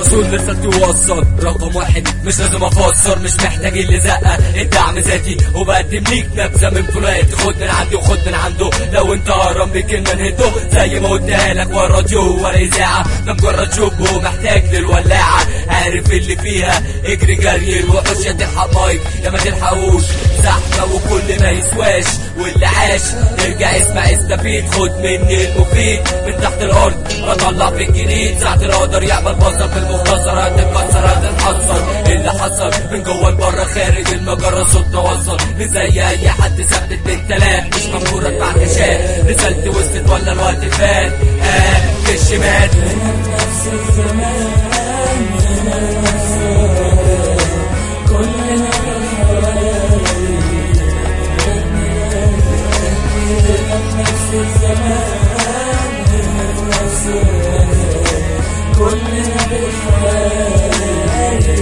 رسول رسالتي وصل رقم واحد مش لازم افسر مش محتاج اللي زقه الدعم ذاتي وبقدم ليك نبذه من فلات خد من عندي وخد من عنده لو انت قرب بكلمه نهده زي ما قلتها لك ورا راديو ورا اذاعه ده مجرد شوب محتاج للولاعه عارف اللي فيها اجري جري الوحوش يا تلحق مايك يا ما تلحقوش زحمه وكل ما يسواش واللي عاش ارجع اسمع استفيد خد مني المفيد من تحت الارض بطلع في الجديد ساعة القدر يعمل بصر في المختصر هتتكسر هتتحصل اللي حصل من جوه لبره خارج المجرة صوتنا وصل مش زي اي حد ثبت بالتلات مش مفهورة مع كشات رسالتي وصلت ولا الوقت فات اه في الشمال نفس الزمان كلنا نفس الزمان نفس المكان كلنا بالحوالي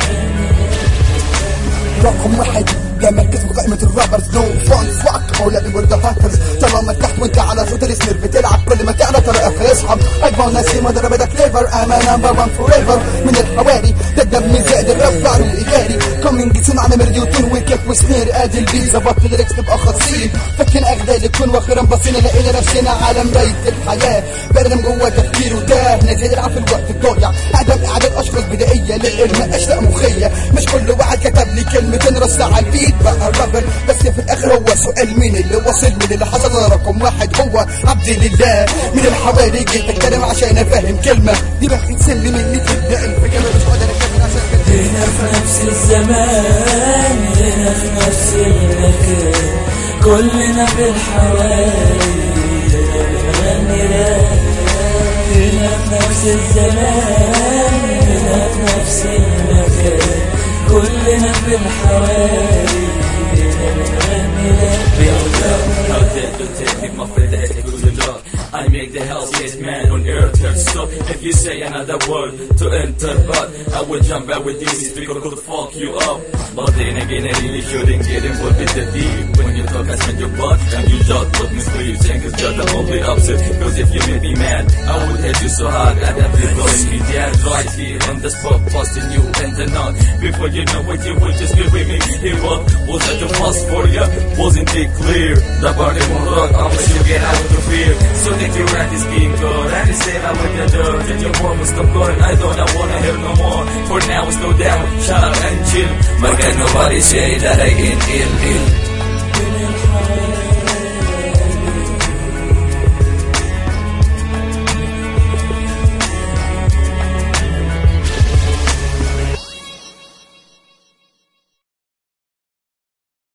رقم واحد يا مركز في قائمة الرابرز نو فون فاك أولى بورد هاكرز طالما تحت وانت على صوت السنير بتلعب كل ما تعلى ترى اخر يصحب اجمل ناس ما ضرب ده كليفر انا نمبر 1 فور ايفر من الحواري ده الدم زائد الرفع والايجاري كومينج سون على مرديوتون وكيف وسنير ادي البيت ظبطت الليركس تبقى خطير فكن اغدال يكون واخيرا بصينا لقينا نفسنا على مراية الحياة بردم جوا تفكير وده نازل يلعب في الوقت الضايع اعداد اعداد اشخاص بدائية للعلم اشلاء مخية مش كل واحد كتب لي كلمتين رص على البيت بقى الرابر بس في الاخر هو سؤال مين اللي وصل من اللي حصل رقم واحد هو عبد لله من الحواري جيت اتكلم عشان افهم كلمة دماغي تسلم اللي تبدا الفكرة مش قادر اكمل عشان كده هنا في نفس الزمان هنا في نفس المكان كلنا بالحوالي بنغني راب هنا في نفس الزمان هنا في نفس المكان كلنا بالحوالي بنغني راب How dare you take me, my friend, that is good luck. I make the healthiest man on earth hurt stop If you say another word to enter But I will jump out with this speaker could fuck you up But then again I really shouldn't get involved with the deep When you talk I spend your butt and you just put me sleep Saying it's just the only upset Cause if you made me mad I would hate you so hard I'd have you blowing me dead Right here on the spot busting you in the knot Before you know it you would just be with me Here what was that too fast for you? Wasn't it clear? The body won't rock unless you get out of fear So think your rat is being good And it's said I with the dirt And your form is stop going I don't I wanna hear no more For now it's no doubt Shut up and chill But can nobody say that I ain't ill ill